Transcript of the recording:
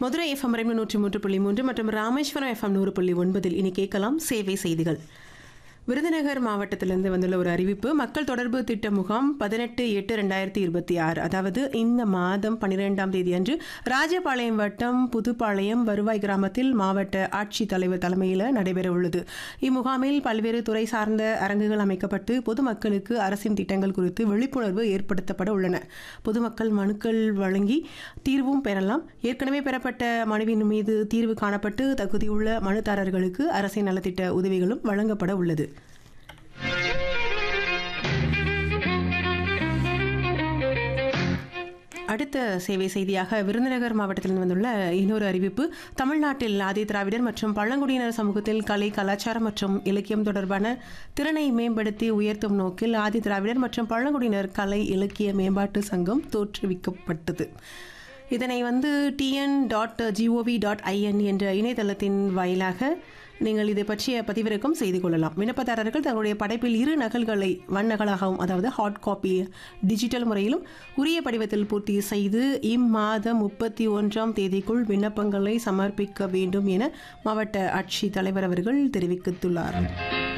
Madurai FM ரெண்டு நூற்றி மூன்று புள்ளி மூன்று மற்றும் ராமேஸ்வரம் எஃப்எம் நூறு புள்ளி ஒன்பதில் இனி கேட்கலாம் சேவை செய்திகள் விருதுநகர் மாவட்டத்திலிருந்து வந்துள்ள ஒரு அறிவிப்பு மக்கள் தொடர்பு திட்ட முகாம் பதினெட்டு எட்டு ரெண்டாயிரத்தி இருபத்தி ஆறு அதாவது இந்த மாதம் பன்னிரெண்டாம் தேதி அன்று ராஜபாளையம் வட்டம் புதுப்பாளையம் வருவாய் கிராமத்தில் மாவட்ட ஆட்சித்தலைவர் தலைமையில் நடைபெற உள்ளது இம்முகாமில் பல்வேறு துறை சார்ந்த அரங்குகள் அமைக்கப்பட்டு பொதுமக்களுக்கு அரசின் திட்டங்கள் குறித்து விழிப்புணர்வு ஏற்படுத்தப்பட உள்ளன பொதுமக்கள் மனுக்கள் வழங்கி தீர்வும் பெறலாம் ஏற்கனவே பெறப்பட்ட மனுவின் மீது தீர்வு காணப்பட்டு தகுதியுள்ள மனுதாரர்களுக்கு அரசின் நலத்திட்ட உதவிகளும் வழங்கப்பட உள்ளது அடுத்த சேவை செய்தியாக விருதுநகர் மாவட்டத்தில் வந்துள்ள இன்னொரு அறிவிப்பு தமிழ்நாட்டில் ஆதி திராவிடர் மற்றும் பழங்குடியினர் சமூகத்தில் கலை கலாச்சாரம் மற்றும் இலக்கியம் தொடர்பான திறனை மேம்படுத்தி உயர்த்தும் நோக்கில் ஆதி திராவிடர் மற்றும் பழங்குடியினர் கலை இலக்கிய மேம்பாட்டு சங்கம் தோற்றுவிக்கப்பட்டது இதனை வந்து TN dot GOV dot IN என்ற இணையதளத்தின் வாயிலாக நீங்கள் இதை பற்றிய பதிவிறக்கம் செய்து கொள்ளலாம் விண்ணப்பதாரர்கள் தங்களுடைய படைப்பில் இரு நகல்களை வண்ணகளாகவும் அதாவது ஹாட் காப்பி டிஜிட்டல் முறையிலும் உரிய படிவத்தில் பூர்த்தி செய்து இம்மாதம் முப்பத்தி ஒன்றாம் தேதிக்குள் விண்ணப்பங்களை சமர்ப்பிக்க வேண்டும் என மாவட்ட ஆட்சித் தலைவர் அவர்கள் தெரிவித்துள்ளார்